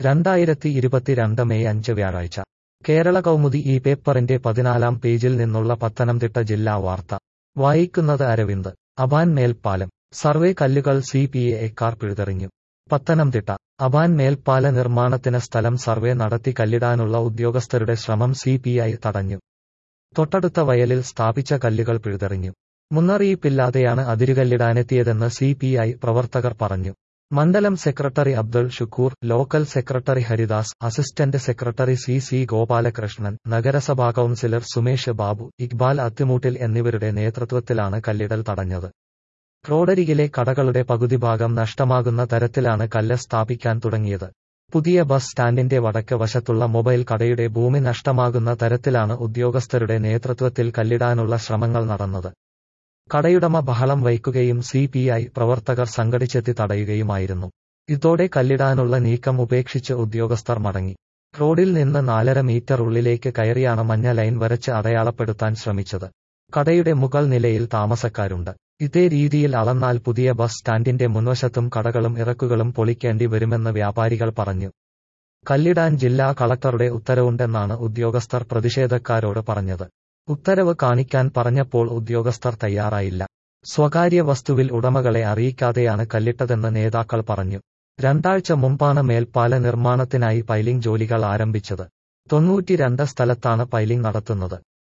രണ്ടായിരത്തി ഇരുപത്തിരണ്ട് മെയ് അഞ്ച് വ്യാഴാഴ്ച കേരള കൗമുദി ഈ പേപ്പറിന്റെ പതിനാലാം പേജിൽ നിന്നുള്ള പത്തനംതിട്ട ജില്ലാ വാർത്ത വായിക്കുന്നത് അരവിന്ദ് അബാൻ മേൽപ്പാലം സർവേ കല്ലുകൾ സി പി എക്കാർ പിഴുതെറിഞ്ഞു പത്തനംതിട്ട അബാൻ മേൽപ്പാല നിർമ്മാണത്തിന് സ്ഥലം സർവേ നടത്തി കല്ലിടാനുള്ള ഉദ്യോഗസ്ഥരുടെ ശ്രമം സി പി ഐ തടഞ്ഞു തൊട്ടടുത്ത വയലിൽ സ്ഥാപിച്ച കല്ലുകൾ പിഴുതെറിഞ്ഞു മുന്നറിയിപ്പില്ലാതെയാണ് അതിരുകല്ലിടാനെത്തിയതെന്ന് സി പി ഐ പ്രവർത്തകർ പറഞ്ഞു മണ്ഡലം secretary Abdul Shukkoor local secretary Haridas assistant secretary C C Gopalakrishnan നഗരസഭാ കൌൺസിലർ സുമേഷ് ബാബു ഇക്ബാൽ അത്തിമൂട്ടിൽ എന്നിവരുടെ നേതൃത്വത്തിലാണ് കല്ലിടൽ തടഞ്ഞത് റോഡരികിലെ കടകളുടെ പകുതി ഭാഗം നഷ്ടമാകുന്ന തരത്തിലാണ് കല്ല് സ്ഥാപിക്കാൻ തുടങ്ങിയത് പുതിയ ബസ് സ്റ്റാൻഡിന്റെ വടക്ക് വശത്തുള്ള മൊബൈൽ കടയുടെ ഭൂമി നഷ്ടമാകുന്ന തരത്തിലാണ് ഉദ്യോഗസ്ഥരുടെ നേതൃത്വത്തിൽ കല്ലിടാനുള്ള ശ്രമങ്ങൾ നടന്നത് കടയുടമ ബഹളം വയ്ക്കുകയും സി പി ഐ പ്രവർത്തകർ സംഘടിച്ചെത്തി തടയുകയുമായിരുന്നു ഇതോടെ കല്ലിടാനുള്ള നീക്കം ഉപേക്ഷിച്ച് ഉദ്യോഗസ്ഥർ മടങ്ങി റോഡിൽ നിന്ന് നാലര മീറ്റർ ഉള്ളിലേക്ക് കയറിയാണ് മഞ്ഞ ലൈൻ വരച്ച് അടയാളപ്പെടുത്താൻ ശ്രമിച്ചത് കടയുടെ മുകൾ നിലയിൽ താമസക്കാരുണ്ട് ഇതേ രീതിയിൽ അളന്നാൽ പുതിയ ബസ് സ്റ്റാൻഡിന്റെ മുൻവശത്തും കടകളും ഇറക്കുകളും പൊളിക്കേണ്ടി വരുമെന്ന് വ്യാപാരികൾ പറഞ്ഞു കല്ലിടാൻ ജില്ലാ കളക്ടറുടെ ഉത്തരവുണ്ടെന്നാണ് ഉദ്യോഗസ്ഥർ പ്രതിഷേധക്കാരോട് പറഞ്ഞത് ഉത്തരവ് കാണിക്കാൻ പറഞ്ഞപ്പോൾ ഉദ്യോഗസ്ഥർ തയ്യാറായില്ല സ്വകാര്യ വസ്തുവിൽ ഉടമകളെ അറിയിക്കാതെയാണ് കല്ലിട്ടതെന്ന് നേതാക്കൾ പറഞ്ഞു രണ്ടാഴ്ച മുമ്പാണ് മേൽപ്പാല നിർമ്മാണത്തിനായി പൈലിംഗ് ജോലികൾ ആരംഭിച്ചത് തൊണ്ണൂറ്റിരണ്ട് സ്ഥലത്താണ് പൈലിംഗ് നടത്തുന്നത്